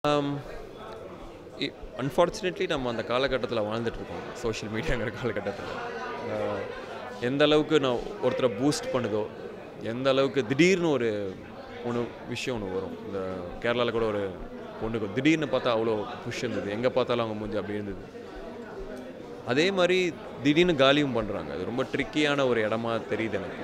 Unfortunately நம்ம அந்த காலகட்டத்தில் வாழ்ந்துட்டுருக்கோம் சோஷியல் மீடியாங்கிற காலகட்டத்தில் அஹ், எந்த அளவுக்கு நான் ஒருத்தரை பூஸ்ட் பண்ணுதோ எந்த அளவுக்கு திடீர்னு ஒரு ஒன்று விஷயம் ஒன்று வரும் இந்த கேரளாவில் கூட ஒரு பொண்ணுக்கு திடீர்னு பார்த்தா அவ்வளோ புஷ் இருந்தது எங்கே பார்த்தாலும் அவங்க மூஞ்சி அப்படி இருந்தது அதே மாதிரி திடீர்னு காலியும் பண்ணுறாங்க அது ரொம்ப ட்ரிக்கியான ஒரு இடமா தெரியுது எனக்கு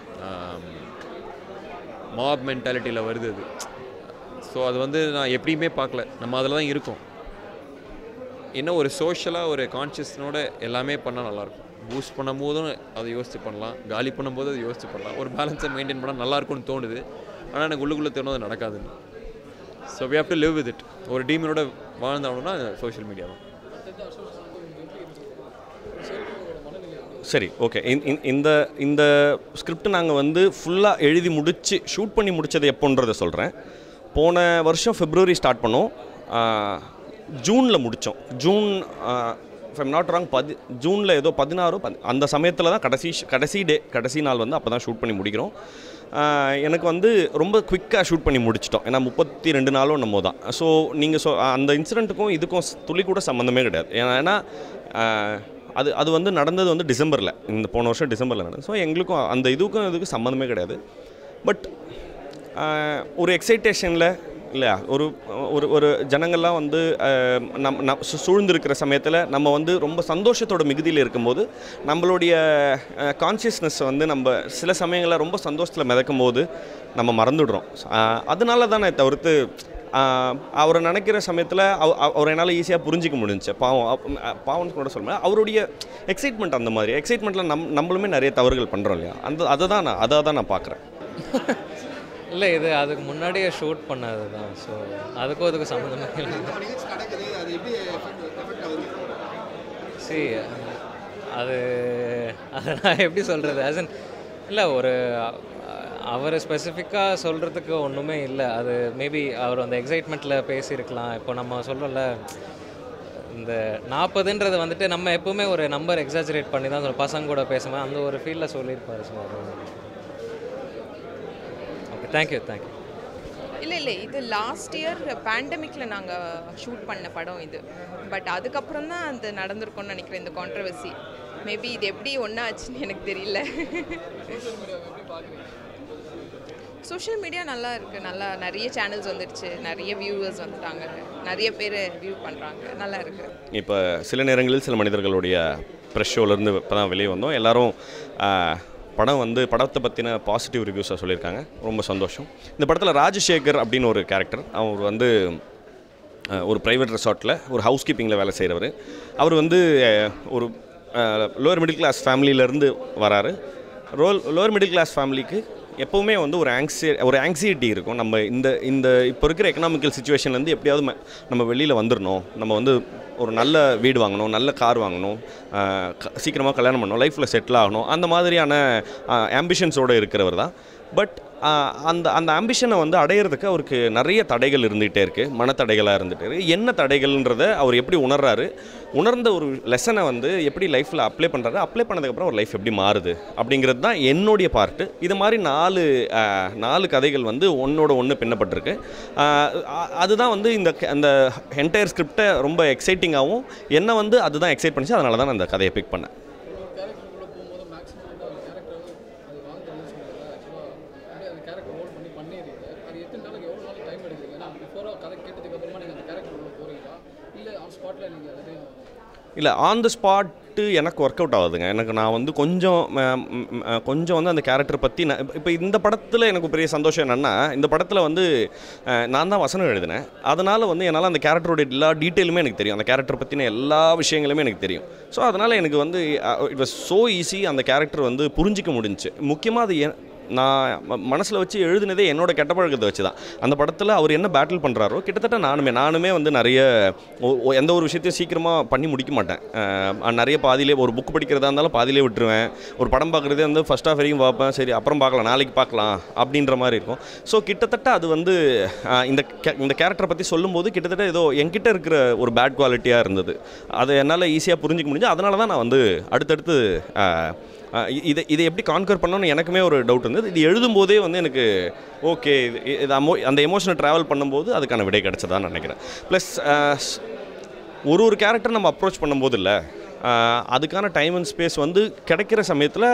மாப் மென்டாலிட்டியில் வருது அது ஸோ அது வந்து நான் எப்படியுமே பார்க்கல நம்ம அதில் தான் இருக்கோம் என்ன ஒரு சோஷியலாக ஒரு கான்ஷியஸ்னோட எல்லாமே பண்ணால் நல்லாயிருக்கும் பூஸ்ட் பண்ணும் போதும் அதை யோசிச்சு பண்ணலாம் காலி பண்ணும்போது அதை யோசிச்சு பண்ணலாம் ஒரு பேலன்ஸை மெயின்டைன் பண்ணால் நல்லா இருக்கும்னு தோணுது ஆனால் எனக்கு உள்ளுக்குள்ளே தோணும் அது நடக்காதுன்னு so we have to live with it ஒரு டீமனோட வாழ்ந்தாகணும்னா சோஷியல் மீடியா தான் சரி ஓகே இந்த இந்த ஸ்கிரிப்ட் நாங்கள் வந்து ஃபுல்லாக எழுதி முடித்து ஷூட் பண்ணி முடித்தது எப்போன்றதை சொல்கிறேன் போன வருஷம் ஃபெப்ரவரி ஸ்டார்ட் பண்ணோம் ஜூனில் முடித்தோம் ஜூன் ஐம் நாட் ராங் பதி ஜூனில் ஏதோ பதினாறோ பதி அந்த சமயத்தில் தான் கடைசி ஷ்- கடைசி டே கடைசி நாள் வந்து அப்போ தான் ஷூட் பண்ணி முடிக்கிறோம் ஆஹ் எனக்கு வந்து ரொம்ப குவிக்காக ஷூட் பண்ணி முடிச்சிட்டோம் ஏன்னா முப்பத்தி ரெண்டு நாளும் நம்ம தான் ஸோ நீங்கள் சொ அந்த இன்சிடெண்ட்டுக்கும் இதுக்கும் ஸ்- துளி கூட சம்மந்தமே கிடையாது ஏன்னா ஏன்னா, ஆஹ், அது அது வந்து நடந்தது வந்து டிசம்பரில் இந்த போன வருஷம் டிசம்பரில் நடந்தது ஸோ எங்களுக்கும் அந்த இதுக்கும் இதுக்கும் சம்மந்தமே கிடையாது பட் ஒரு எக்ஸைட்டேஷனில் இல்லையா ஒரு ஒரு ஒரு ஜனங்கள்லாம் வந்து ஆஹ், நம் நம் சு- சூழ்ந்திருக்கிற சமயத்தில் நம்ம வந்து ரொம்ப சந்தோஷத்தோட மிகுதியில் இருக்கும்போது நம்மளுடைய கான்ஷியஸ்னஸ் வந்து நம்ம சில சமயங்களில் ரொம்ப சந்தோஷத்தில் மிதக்கும் போது நம்ம மறந்துடுறோம் ஆஹ், அதனால தானே தவிர்த்து ஆஹ், அவரை நினைக்கிற சமயத்தில் அவ- அவ- அவரை என்னால் ஈஸியாக புரிஞ்சிக்க முடிஞ்சுச்சு பாவம் அப்- அஹ், பாவம்னு கூட சொல்ல முடியாது. அவருடைய எக்ஸைட்மெண்ட் அந்த மாதிரி எக்ஸைட்மெண்ட்டில் நம் நம்மளுமே நிறைய தவறுகள் பண்ணுறோம் இல்லையா அந்த அதை தான் நான் அதை தான் நான் பார்க்குறேன் இல்லை இது அதுக்கு முன்னாடியே ஷூட் பண்ணது தான் ஸோ அதுக்கும் அதுக்கும் சம்மந்தமே இல்லை சி அது அதை நான் எப்படி சொல்கிறது ஆஸ் இன் இல்லை ஒரு அவர் ஸ்பெசிஃபிக்காக சொல்கிறதுக்கு ஒன்றுமே இல்லை அது மேபி அவர் அந்த எக்ஸைட்மெண்ட்டில் பேசியிருக்கலாம் இப்போ நம்ம சொல்லல இந்த நாற்பதுன்றது வந்துட்டு நம்ம எப்பவுமே ஒரு நம்பர் எக்ஸாஜரேட் பண்ணி தான் சொல்லுவோம். பசங்க கூட பேசும்போது அந்த ஒரு ஃபீலில் சொல்லியிருப்பாரு ஸோ அது ஓகே தேங்க்யூ தேங்க்யூ இல்லை இல்லை இது லாஸ்ட் இயர் பேண்டமிக்கில் நாங்கள் ஷூட் பண்ண படம் இது பட் அதுக்கப்புறம் தான் அது நடந்திருக்கும்னு நினைக்கிறேன் இந்த கான்ட்ரவர்சி மேபி இது எப்படி ஒன்றா ஆச்சுன்னு எனக்கு தெரியல சோஷியல் மீடியா நல்லா இருக்குது நல்லா நிறைய சேனல்ஸ் வந்துடுச்சு நிறைய வியூவர்ஸ் வந்துட்டாங்க நிறைய பேர் வியூ பண்ணுறாங்க நல்லா இருக்குது இப்போ சில நேரங்களில் சில மனிதர்களுடைய ப்ரெஷ் ஷோலேருந்து இப்போ தான் வெளியே வந்தோம் எல்லாரும் ஆஹ், படம் வந்து படத்தை பற்றின பாசிட்டிவ் ரிவ்யூஸாக சொல்லியிருக்காங்க ரொம்ப சந்தோஷம் இந்த படத்தில் ராஜசேகர் அப்படின்னு ஒரு கேரக்டர் அவர் வந்து ஆஹ், ஒரு ப்ரைவேட் ரெசார்ட்டில் ஒரு ஹவுஸ் கீப்பிங்கில் வேலை செய்கிறவர் அவர் வந்து ஆஹ், ஒரு லோவர் மிடில் கிளாஸ் ஃபேமிலியிலேருந்து வராரு ரோல் லோவர் மிடில் கிளாஸ் ஃபேமிலிக்கு எப்போவுமே வந்து ஒரு ஆங்ஸி ஒரு ஆங்ஸைட்டி இருக்கும் நம்ம இந்த இந்த இப்போ இருக்கிற எக்கனாமிக்கல் சுச்சுவேஷன்லேருந்து எப்படியாவது ம- நம்ம வெளியில் வந்துடணும் நம்ம வந்து ஒரு நல்ல வீடு வாங்கணும் நல்ல கார் வாங்கணும் சீக்கிரமாக கல்யாணம் பண்ணணும் லைஃப்பில் செட்டில் ஆகணும் அந்த மாதிரியான ஆம்பிஷன்ஸோடு இருக்கிறவர் தான் பட் அந்த அந்த ஆம்பிஷனை வந்து அடையிறதுக்கு அவருக்கு நிறைய தடைகள் இருந்துகிட்டே இருக்குது மனத்தடைகளாக இருந்துகிட்டே இருக்குது என்ன தடைகள்ன்றதை அவர் எப்படி உணர்றாரு உணர்ந்த ஒரு லெசனை வந்து எப்படி லைஃப்பில் அப்ளை பண்ணுறாரு அப்ளை பண்ணதுக்கப்புறம் ஒரு லைஃப் எப்படி மாறுது அப்படிங்கிறது தான் என்னுடைய பார்ட்டு இது மாதிரி நாலு ஆஹ், நாலு கதைகள் வந்து ஒன்றோட ஒன்று பின்னப்பட்டிருக்கு ஆஹ், அ- அதுதான் வந்து இந்த க- அந்த என்டையர் ஸ்கிரிப்டை ரொம்ப எக்ஸைட்டிங்காகவும் என்ன வந்து அதுதான் எக்ஸைட் பண்ணிச்சு அதனால தான் நான் அந்த கதையை பிக் பண்ணேன் இல்லை ஆன் த ஸ்பாட்டு எனக்கு ஒர்க் அவுட் ஆகுதுங்க எனக்கு நான் வந்து கொஞ்சம் ம, ம், ம், அஹ், கொஞ்சம் வந்து அந்த கேரக்டர் பற்றி நான் இப்போ இந்த படத்தில் எனக்கு பெரிய சந்தோஷம் என்னென்னா இந்த படத்தில் வந்து அஹ், நான் தான் வசனம் எழுதினேன் அதனால் வந்து என்னால் அந்த கேரக்டரோட எல்லா டீட்டெயிலுமே எனக்கு தெரியும் அந்த கேரக்டர் பற்றின எல்லா விஷயங்களுமே எனக்கு தெரியும் ஸோ அதனால் எனக்கு வந்து இட் வாஸ் ஸோ ஈஸி அந்த கேரக்டர் வந்து புரிஞ்சிக்க முடிஞ்சுச்சு முக்கியமாக அது என் நான் மனசில் வச்சு எழுதினதே என்னோட கெட்ட பழக்கத்தை வச்சு தான் அந்த படத்தில் அவர் என்ன பேட்டில் பண்ணுறாரோ கிட்டத்தட்ட நானுமே நானுமே வந்து நிறைய ஒ- ஒ- எந்த ஒரு விஷயத்தையும் சீக்கிரமாக பண்ணி முடிக்க மாட்டேன் அஹ் நிறைய பாதியிலே ஒரு புக் படிக்கிறதா இருந்தாலும் பாதியிலே விட்டுருவேன் ஒரு படம் பார்க்குறதே வந்து ஃபஸ்ட் ஆஃப் வரைக்கும் பார்ப்பேன் சரி அப்புறம் பார்க்கலாம் நாளைக்கு பார்க்கலாம் அப்படின்ற மாதிரி இருக்கும் ஸோ கிட்டத்தட்ட அது வந்து அஹ் இந்த கே- இந்த கேரக்டரை பற்றி சொல்லும்போது கிட்டத்தட்ட ஏதோ என்கிட்ட இருக்கிற ஒரு பேட் குவாலிட்டியாக இருந்தது அதை என்னால் ஈஸியாக புரிஞ்சிக்க முடிஞ்சு அதனால தான் நான் வந்து அடுத்தடுத்து அஹ், அஹ் இ- இதை இதை எப்படி கான்கர் பண்ணணும்னு எனக்குமே ஒரு டவுட் இருந்தது இது எழுதும்போதே வந்து எனக்கு ஓகே இது இது அமோ அந்த எமோஷனை ட்ராவல் பண்ணும்போது அதுக்கான விடை கிடைச்சதான்னு நினைக்கிறேன் ப்ளஸ் ஒரு ஒரு கேரக்டர் நம்ம அப்ரோச் பண்ணும்போது இல்லை அதுக்கான டைம் அண்ட் ஸ்பேஸ் வந்து கிடைக்கிற சமயத்தில்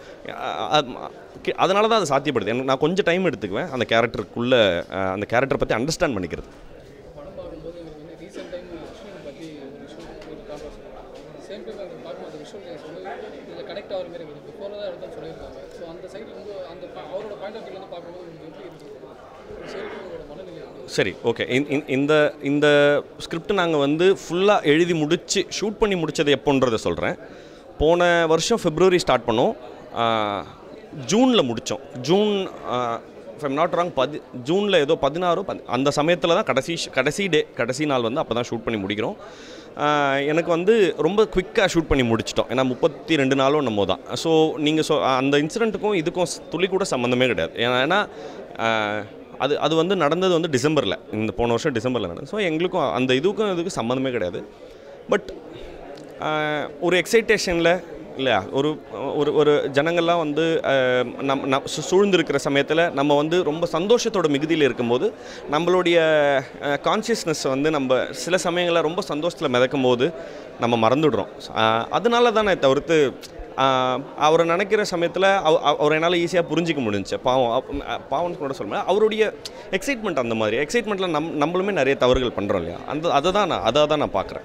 அதனால தான் அது சாத்தியப்படுது எனக்கு நான் கொஞ்சம் டைம் எடுத்துக்குவேன் அந்த கேரக்டருக்குள்ளே அந்த கேரக்டரை பற்றி அண்டர்ஸ்டாண்ட் பண்ணிக்கிறது படம் பார்க்கும்போது எனக்கு வந்து ரீசெண்ட் டைம் விஷயம் பற்றி ஒரு விஷயம் ஒரு கான்வர்ஸ் சேம் டைம் எனக்கு பார்க்கும்போது விஷுவல் கேஸ் வந்து இதில் கனெக்ட் ஆகிற மாதிரி இருக்குது பிஃபோர் தான் எடுத்து சொல்லியிருக்காங்க ஸோ அந்த சைடில் வந்து அந்த பா- அவரோட பாயிண்ட் ஆஃப் வியூலேருந்து பார்க்கும்போது உங்களுக்கு எப்படி இருக்குது சேல்களோட மனநிலை எப்படி சரி ஓகே இந்த இந்த ஸ்கிரிப்ட் நாங்கள் வந்து ஃபுல்லாக எழுதி முடித்து ஷூட் பண்ணி முடித்தது எப்போன்றதை சொல்கிறேன் போன வருஷம் பிப்ரவரி ஸ்டார்ட் பண்ணோம் ஜூனில் முடித்தோம் ஜூன் ஐம் நாட் ராங் பதி ஜூனில் ஏதோ பதினாறோ பதி அந்த சமயத்தில் தான் கடைசி ஷ்- கடைசி டே கடைசி நாள் வந்து அப்போ தான் ஷூட் பண்ணி முடிக்கிறோம் ஆஹ் எனக்கு வந்து ரொம்ப குவிக்காக ஷூட் பண்ணி முடிச்சிட்டோம் ஏன்னா முப்பத்தி ரெண்டு நாளும் நம்ம தான் ஸோ நீங்கள் சொ அந்த இன்சிடெண்ட்டுக்கும் இதுக்கும் ஸ்- துளி கூட சம்மந்தமே கிடையாது ஏன்னா ஆஹ் அது அது வந்து நடந்தது வந்து டிசம்பரில் இந்த போன வருஷம் டிசம்பரில் நடந்தது ஸோ எங்களுக்கும் அந்த இதுக்கும் இதுக்கும் சம்மந்தமே கிடையாது பட் ஒரு எக்ஸைட்டேஷனில் இல்லையா ஒரு ஒரு ஒரு ஜனங்கள்லாம் வந்து ஆஹ், நம் நம் சு- சூழ்ந்திருக்கிற சமயத்தில் நம்ம வந்து ரொம்ப சந்தோஷத்தோட மிகுதியில் இருக்கும்போது நம்மளுடைய கான்சியஸ்னஸ் வந்து நம்ம சில சமயங்களில் ரொம்ப சந்தோஷத்தில் மிதக்கும் போது நம்ம மறந்துடுறோம் ஆஹ், அதனால தானே தவிர்த்து ஆஹ், அவரை நினைக்கிற சமயத்தில் அவ அவ- அவரை என்னால் ஈஸியாக புரிஞ்சிக்க முடிஞ்சுச்சு பாவம் அப்- அஹ், பாவம்னு கூட சொல்ல முடியாது. அவருடைய எக்ஸைட்மெண்ட் அந்த மாதிரி எக்ஸைட்மெண்ட்டில் நம் நம்மளுமே நிறைய தவறுகள் பண்ணுறோம் இல்லையா அந்த அதை தான் நான் அதை தான் நான் பார்க்குறேன்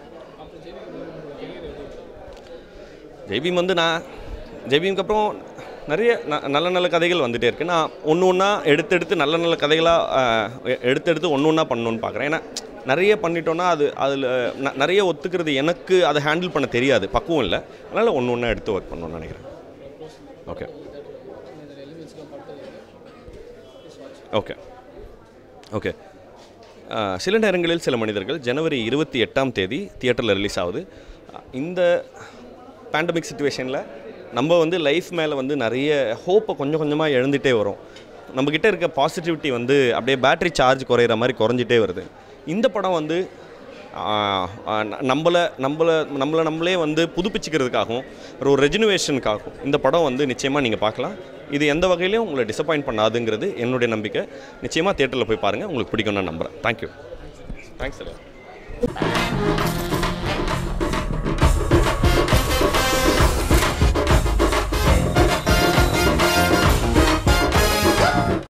ஜெய்பீம் வந்து நான் ஜெய்பீம்க்கு அப்புறம் நிறைய ந- நல்ல நல்ல கதைகள் வந்துகிட்டே இருக்குது நான் ஒன்று ஒன்றா எடுத்து எடுத்து நல்ல நல்ல கதைகளாக எடுத்து எடுத்து ஒன்று ஒன்றா பண்ணணும்னு பார்க்குறேன் ஏன்னா நிறைய பண்ணிட்டோன்னா அது அதில் நிறைய ஒத்துக்கிறது எனக்கு அதை ஹேண்டில் பண்ண தெரியாது பக்குவம் இல்லை அதனால் ஒன்று ஒன்றா எடுத்து ஒர்க் பண்ணணும்னு நினைக்கிறேன் ஓகே ஓகே ஓகே ஆஹ், சில நேரங்களில் சில மனிதர்கள் ஜனவரி இருபத்தி எட்டாம் தேதி தியேட்டரில் ரிலீஸ் ஆகுது அஹ், இந்த பேண்டமிக் சுச்சுவேஷனில் நம்ம வந்து லைஃப் மேலே வந்து நிறைய ஹோப்பை கொஞ்சம் கொஞ்சமாக இழந்துகிட்டே வரோம் நம்மக்கிட்ட இருக்க பாசிட்டிவிட்டி வந்து அப்படியே பேட்டரி சார்ஜ் குறையிற மாதிரி குறைஞ்சிட்டே வருது இந்த படம் வந்து ஆஹ், ஆஹ், ந- நம்மளை நம்மளை நம்மளை நம்மளே வந்து புதுப்பிச்சுக்கிறதுக்காகவும் ஒரு ரெஜினுவேஷனுக்காகவும் இந்த படம் வந்து நிச்சயமாக நீங்கள் பார்க்கலாம் இது எந்த வகையிலையும் உங்களை டிசப்பாயிண்ட் பண்ணாதுங்கிறது என்னுடைய நம்பிக்கை நிச்சயமாக தேட்டரில் போய் பாருங்கள் உங்களுக்கு பிடிக்கும் நான் நம்புகிறேன் தேங்க்யூ தேங்க்ஸ் சார்